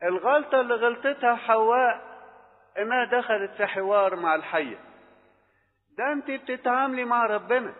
الغلطة اللي غلطتها حواء انها دخلت في حوار مع الحية ده انت بتتعاملي مع ربنا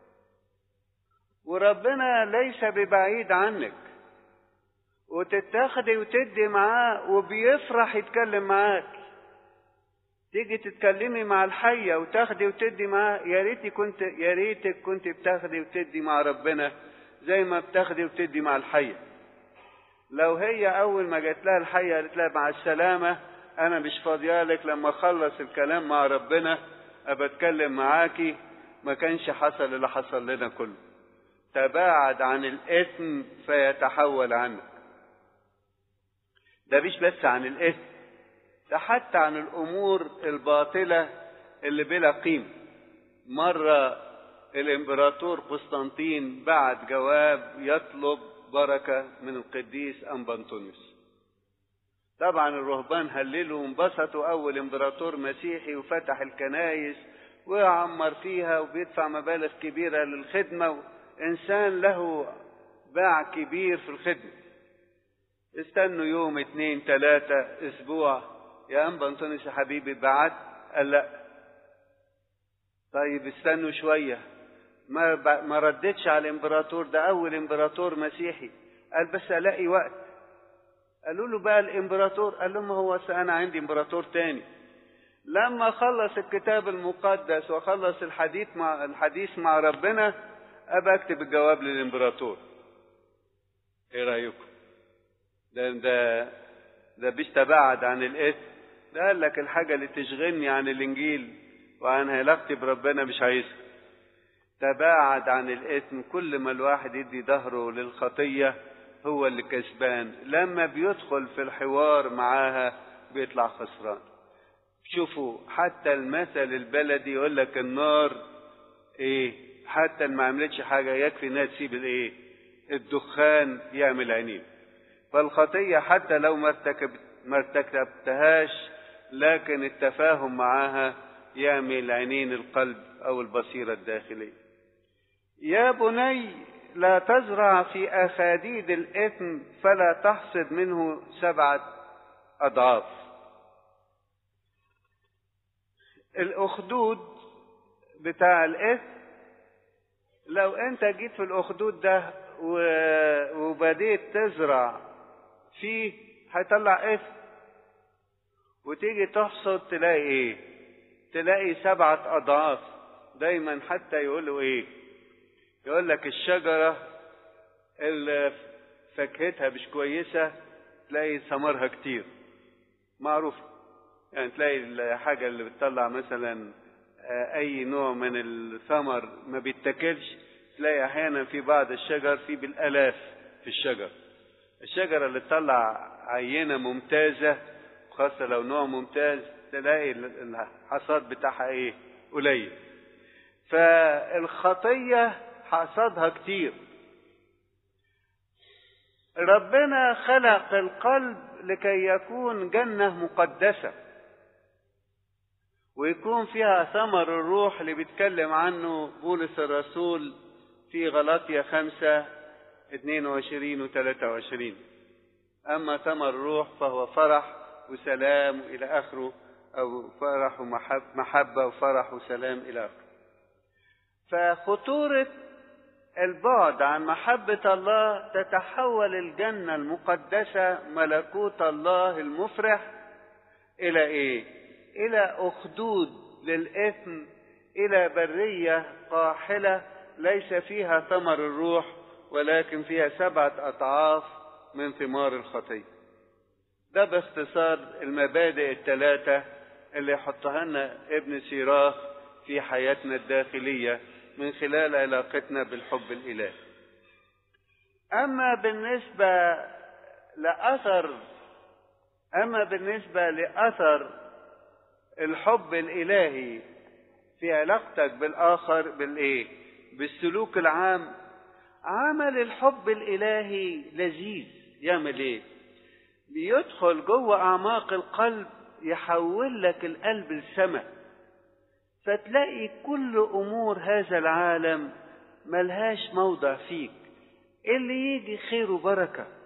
وربنا ليس ببعيد عنك وتتاخدي وتدي معاه وبيفرح يتكلم معاك تيجي تتكلمي مع الحية وتاخدي وتدي معاه يا ريتي كنت يا ريتك كنت بتاخدي وتدي مع ربنا زي ما بتاخدي وتدي مع الحية لو هي أول ما جات لها الحية قالت لها مع السلامة أنا مش فاضيالك لما أخلص الكلام مع ربنا أبقى أتكلم معاكي ما كانش حصل اللي حصل لنا كله تباعد عن الإثم فيتحول عنك ده مش بس عن الإثم ده حتى عن الأمور الباطلة اللي بلا قيمة مرة الإمبراطور قسطنطين بعت جواب يطلب بركة من القديس أنبنطونيوس طبعا الرهبان هللوا وانبسطوا أول إمبراطور مسيحي وفتح الكنايس وعمر فيها وبيدفع مبالغ كبيرة للخدمة إنسان له باع كبير في الخدمة استنوا يوم اتنين تلاتة اسبوع يا انبا انطونيوس يا حبيبي بعت قال لا طيب استنوا شوية ما ب... ما ردتش على الامبراطور ده اول امبراطور مسيحي قال بس الاقي وقت قالوا له بقى الامبراطور قال لهم هو انا عندي امبراطور تاني لما خلص الكتاب المقدس وخلص الحديث مع الحديث مع ربنا ابى اكتب الجواب للامبراطور ايه رايكم ده ده ده مش تباعد عن الاثم ده قال لك الحاجه اللي تشغلني عن الانجيل وعن علاقتي بربنا مش عايزها تباعد عن الاثم كل ما الواحد يدي ظهره للخطيه هو اللي كسبان لما بيدخل في الحوار معاها بيطلع خسران شوفوا حتى المثل البلدي يقول لك النار ايه حتى ما عملتش حاجه يكفي انها تسيب الايه الدخان يعمل عينين فالخطيه حتى لو ما ارتكبت ما ارتكبتهاش لكن التفاهم معاها يعمل عينين القلب او البصيره الداخليه يا بني لا تزرع في اخاديد الاثم فلا تحصد منه سبعه اضعاف الاخدود بتاع الاثم لو انت جيت في الاخدود ده وبديت تزرع فيه هيطلع اثم وتيجي تحصد تلاقي ايه تلاقي سبعة اضعاف دايما حتى يقولوا ايه يقول لك الشجرة اللي فاكهتها مش كويسة تلاقي ثمرها كتير معروف يعني تلاقي الحاجة اللي بتطلع مثلا اي نوع من الثمر ما بيتاكلش تلاقي احيانا في بعض الشجر في بالالاف في الشجر الشجرة اللي تطلع عينة ممتازة خاصة لو نوع ممتاز تلاقي الحصاد بتاعها ايه قليل فالخطية حصادها كتير ربنا خلق القلب لكي يكون جنة مقدسة ويكون فيها ثمر الروح اللي بيتكلم عنه بولس الرسول في غلاطيا خمسة 22 و 23 أما ثمر الروح فهو فرح وسلام إلى آخره أو فرح ومحب محبة وفرح وسلام إلى آخره فخطورة البعد عن محبة الله تتحول الجنة المقدسة ملكوت الله المفرح إلى إيه؟ إلى أخدود للإثم إلى برية قاحلة ليس فيها ثمر الروح ولكن فيها سبعة أضعاف من ثمار الخطية ده باختصار المبادئ الثلاثة اللي يحطها لنا ابن سيراخ في حياتنا الداخلية من خلال علاقتنا بالحب الإلهي أما بالنسبة لأثر أما بالنسبة لأثر الحب الإلهي في علاقتك بالآخر بالإيه؟ بالسلوك العام عمل الحب الإلهي لذيذ يعمل إيه؟ بيدخل جوه أعماق القلب يحول لك القلب لسما فتلاقي كل أمور هذا العالم ملهاش موضع فيك اللي يجي خير وبركة